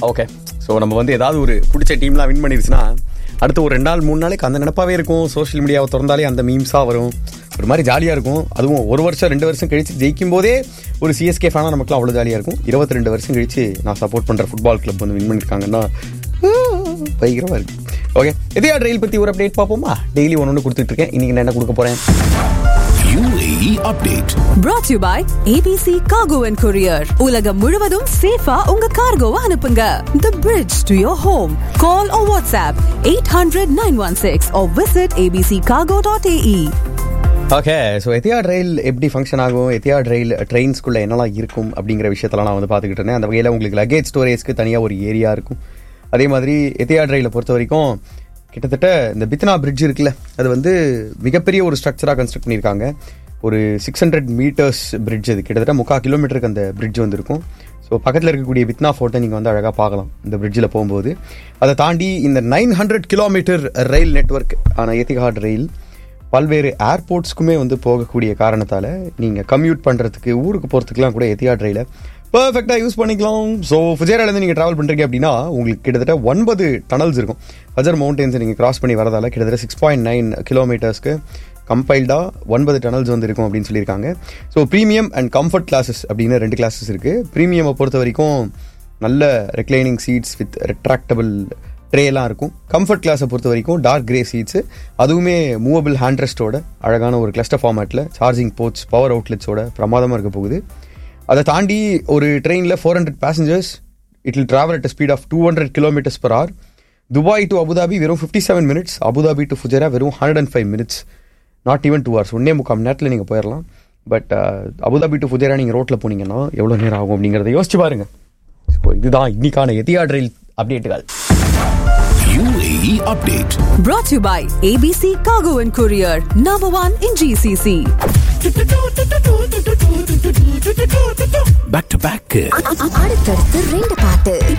Okay so நம்ம வந்து ஏதாவது ஒரு பிடிச்ச டீம்லாம் வின் பண்ணிருச்சுன்னா அடுத்து ஒரு ரெண்டு நாள் மூணு நாளைக்கு அந்த நினப்பாவே இருக்கும் சோஷியல் மீடியாவை திறந்தாலே அந்த மீம்ஸாக வரும் ஒரு மாதிரி ஜாலியாக இருக்கும் அதுவும் ஒரு வருஷம் ரெண்டு வருஷம் கழிச்சு ஜெயிக்கும் போதே ஒரு சிஎஸ்கே ஃபேனாக நமக்குலாம் அவ்வளோ ஜாலியாக இருக்கும் இருபத்தி ரெண்டு வருஷம் கழிச்சு நான் சப்போர்ட் பண்ணுற ஃபுட்பால் கிளப் வந்து வின் பண்ணியிருக்காங்கன்னா பயங்கரமாக இருக்கு ஓகே எதையா ரயில் பற்றி ஒரு அப்டேட் பார்ப்போமா டெய்லி ஒன்று ஒன்று கொடுத்துட்டு இருக்கேன் இன்னைக்கு நான் என்ன கொடுக்க போகிறேன் UAE update. brought to you by ABC Cargo and Courier. உலகம் முழுவதும் சேஃபா உங்க கார்கோவை அனுப்புங்க. The bridge to your home. Call or WhatsApp 800-916 or visit abccargo.ae. Okay so Etihad rail எப்படி ஃபங்க்ஷன் ஆகும் எத்தியாட் ரயில் ட்ரெயின்ஸ்குள்ளே என்னெல்லாம் இருக்கும் அப்படிங்கிற விஷயத்தெல்லாம் நான் வந்து பார்த்துக்கிட்டு இருந்தேன் அந்த வகையில் உங்களுக்கு லக்கேஜ் ஸ்டோரேஜ்க்கு தனியாக ஒரு ஏரியா இருக்கும் அதே மாதிரி எத்தியாட் ரயிலை பொறுத்த வரைக்கும் கிட்டத்தட்ட இந்த பித்னா பிரிட்ஜ் இருக்குல்ல அது வந்து மிகப்பெரிய ஒரு ஸ்ட்ரக்சராக கன்ஸ்ட்ரக்ட் பண்ணியிருக்காங்க ஒரு சிக்ஸ் ஹண்ட்ரட் மீட்டர்ஸ் பிரிட்ஜ் அது கிட்டத்தட்ட முக்கால் கிலோமீட்டருக்கு அந்த பிரிட்ஜ் வந்திருக்கும் ஸோ பக்கத்தில் இருக்கக்கூடிய வித்னா ஃபோர்ட்டை நீங்கள் வந்து அழகாக பார்க்கலாம் இந்த பிரிட்ஜில் போகும்போது அதை தாண்டி இந்த nine hundred kilometre rail network ஆன எத்திஹாட் ரயில் பல்வேறு ஏர்போர்ட்ஸ்க்குமே வந்து போகக்கூடிய காரணத்தால் நீங்கள் கம்யூட் பண்ணுறதுக்கு ஊருக்கு போகிறதுக்குலாம் கூட எத்தியாட் ரயில பர்ஃபெக்டாக யூஸ் பண்ணிக்கலாம் ஸோ ஃபுஜேராலேருந்து நீங்கள் ட்ராவல் பண்ணுறீங்க அப்படின்னா உங்களுக்கு கிட்டத்தட்ட ஒன்பது டனல்ஸ் இருக்கும் ஃபஜர் மவுண்டன்ஸை நீங்கள் கிராஸ் பண்ணி வரதால கிட்டத்தட்ட சிக்ஸ் பாயிண்ட் நைன் கிலோமீட்டர்ஸ்க்கு கம்பைல்டாக ஒன்பது டனல்ஸ் வந்து இருக்கும் அப்படின்னு சொல்லியிருக்காங்க so premium and comfort classes அப்படின்னு ரெண்டு கிளாஸஸ் இருக்குது ப்ரீமியமை பொறுத்த வரைக்கும் நல்ல ரெக்ளைனிங் சீட்ஸ் வித் ரெட்ராக்டபிள் ட்ரேலாம் இருக்கும் கம்ஃபர்ட் கிளாஸை பொறுத்த வரைக்கும் டார்க் கிரே சீட்ஸு அதுவுமே மூவபிள் ஹேண்ட் ரெஸ்ட்டோட அழகான ஒரு கிளஸ்டர் ஃபார்மேட்டில் சார்ஜிங் போர்ட்ஸ் பவர் அவுட்லெட்ஸோட பிரமாதமாக இருக்க போகுது அதை தாண்டி ஒரு ட்ரெயினில் four hundred passengers it will travel at speed of two hundred kilometres per hour Dubai to Abu Dhabi வெறும் fifty seven minutes Abu Dhabi to Fujairah வெறும் hundred and five minutes not even two hours ஒன்னே முக்கால் மணி நேரத்தில் நீங்கள் போயிடலாம் but Abu Dhabi to ஃபுஜரா நீங்கள் ரோட்டில் போனீங்கன்னா எவ்வளோ நேரம் ஆகும் அப்படிங்கிறத யோசிச்சு பாருங்க ஸோ இதுதான் இன்னைக்கான எத்தியாட் ரயில் அப்டேட்டுகள் UAE update. Brought to you by ABC Cargo and Courier. Number one in GCC. Back to back. அடுத்தடுத்து ரெண்டு பாட்டு